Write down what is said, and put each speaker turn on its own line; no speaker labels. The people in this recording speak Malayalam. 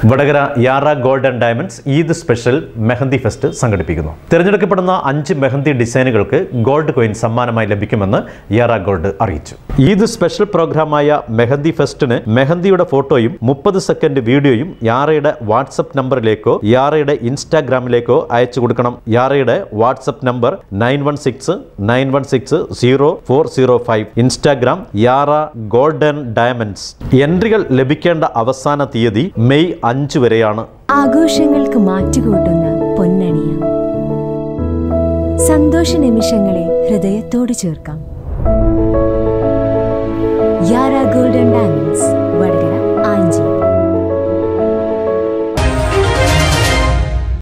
Vadakara Yara gold and diamonds Eid special mehndi fest സംഘടിപ്പിക്കുന്നു തിരഞ്ഞെടുക്കപ്പെടുന്ന അഞ്ച് മെഹന്തി ഡിസൈനുകൾക്ക് ഗോൾഡ് കോയിൻ സമ്മാനമായി ലഭിക്കുമെന്ന് യാറ ഗോൾഡ് അറിയിച്ചു ഈദ് സ്പെഷ്യൽ പ്രോഗ്രാമായ മെഹന്തി ഫെസ്റ്റിന് മെഹന്തിയുടെ ഫോട്ടോയും മുപ്പത് സെക്കൻഡ് വീഡിയോയും യാറയുടെ വാട്സപ്പ് നമ്പറിലേക്കോ യാറയുടെ ഇൻസ്റ്റാഗ്രാമിലേക്കോ അയച്ചു കൊടുക്കണം യാറയുടെ WhatsApp number nine one six nine one six zero four zero five Instagram Yara golden diamonds എൻട്രികൾ ലഭിക്കേണ്ട അവസാന തീയതി മെയ് അഞ്ച് വരെയാണ്
ആഘോഷങ്ങൾക്ക് മാറ്റുകൂട്ടുന്ന പൊന്നണിയ സന്തോഷ നിമിഷങ്ങളെ ഹൃദയത്തോട് ചേർക്കാം യാര ഗോൾഡൻ ഡയമണ്ട്സ്